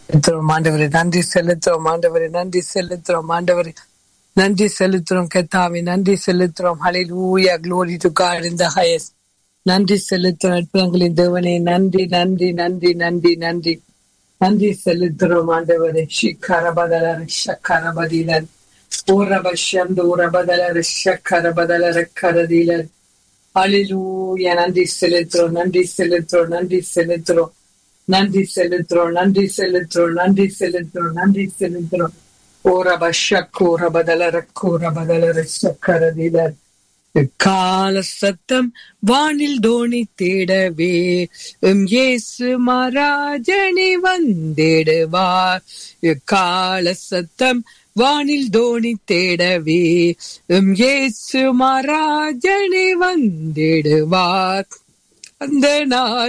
செலுத்துறோம் ஆண்டவரே நன்றி செலுத்துறோம் ஆண்டவரே நன்றி செலுத்துறோம் ஆண்டவரே நன்றி செலுத்துறோம் கத்தாவே நன்றி செலுத்துறோம் ஹalleluya glory to God in the highest நன்றி செலுத்துறோம் அற்புதங்களின் தேவனே நன்றி நன்றி நன்றி நன்றி நன்றி நன்றி செலுத்துறோம் ஆண்டவரே ஷிக்கரபதலர ஷக்கரபதிலர் ஊரபஷந்து ஊரபதலர ஷக்கரபதலர கரதிலர் ஹalleluya நன்றி செலுத்துறோம் நன்றி செலுத்துறோம் நன்றி செலுத்துறோம் நன்றி செலுத்துறோம் நன்றி செலுத்துறோம் நன்றி செலுத்துறோம் நன்றி செலுத்துறோம் ஓரபஷக்கூரபதலரக்கூரபதலர கால சத்தம் வானில் தோணி தேடவே எம் இயேசு மகாராஜனே வந்திடுவார் கால சத்தம் வானில் தோணி தேடவே எம் இயேசு மகாராஜனே வந்திடுவார் அந்த நாள்